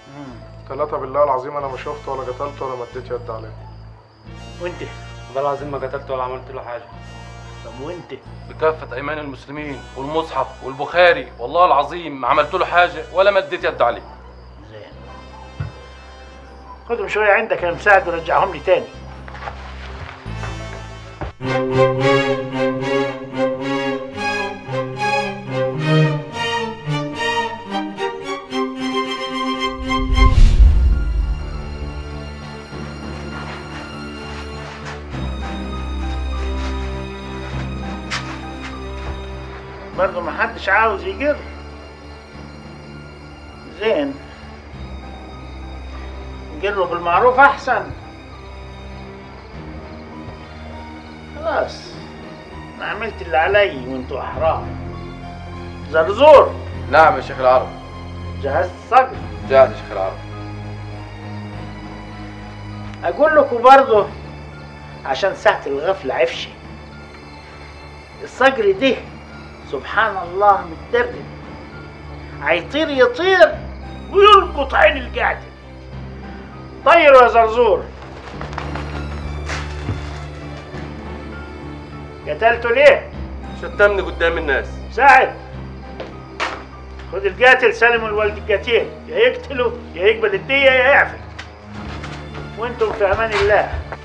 ثلاثة بالله العظيم أنا ما شفته ولا قتلته ولا مديت يد عليه وانت والله العظيم ما قتلته ولا عملت له حاجه طب وانت بكافة أيمان المسلمين والمصحف والبخاري والله العظيم ما عملت له حاجة ولا مديت يد عليه زين خدهم شويه عندك يا مساعد ورجعهم لي تاني برضه ما حدش عاوز يجر زين نجره بالمعروف احسن خلاص انا عملت اللي علي وانتوا احرار زرزور نعم يا شيخ العرب جهزت صقر جاهز يا شيخ العرب اقول لكم برضه عشان ساعة الغفلة عفشي الصقر ده سبحان الله متدرب هيطير يطير ويلقط عين القاعدة طيروا يا زرزور قتلته ليه؟ شتمني قدام الناس ساعد خد القاتل سلموا الولد القتيل يا يقتله يا يقبل الدية يا يعفي وانتم في امان الله